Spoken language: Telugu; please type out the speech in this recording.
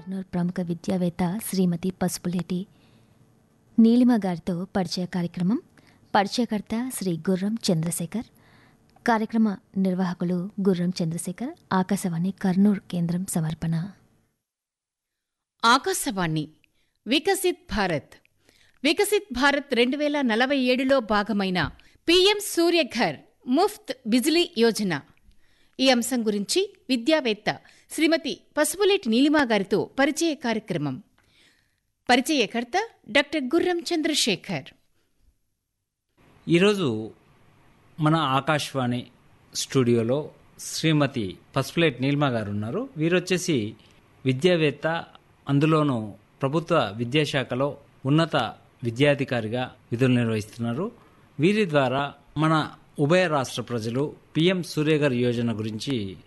కర్నూలు ప్రముఖ విద్యావేత్త శ్రీమతి పసుపులేటి నీలిమ గారితో పరిచయ కార్యక్రమం పరిచయకర్త శ్రీ గుర్రం చంద్రశేఖర్ కార్యక్రమ నిర్వాహకులు గుర్రం చంద్రశేఖర్ ఆకాశవాణి కర్నూలు కేంద్రం సమర్పణ ఆకాశవాణి వికసిత్ భారత్ వికసిత్ భారత్ రెండు వేల నలభై ఏడులో భాగమైన పీఎం సూర్యఘర్ ముఫ్త్ బిజిలీ యోజన ఈ అంశం గురించి విద్యావేత్త శ్రీమతి పసుపులేటి నీలిమా గారితో పరిచయ కార్యక్రమం పరిచయకర్త డాక్టర్ గుర్రం చంద్రశేఖర్ ఈరోజు మన ఆకాశవాణి స్టూడియోలో శ్రీమతి పసుపులేట్ నీల్మ గారు ఉన్నారు వీరొచ్చేసి విద్యావేత్త అందులోనూ ప్రభుత్వ విద్యాశాఖలో ఉన్నత విద్యాధికారిగా విధులు నిర్వహిస్తున్నారు వీరి ద్వారా మన ఉభయ రాష్ట్ర ప్రజలు పిఎం సూర్యగర్ యోజన గురించి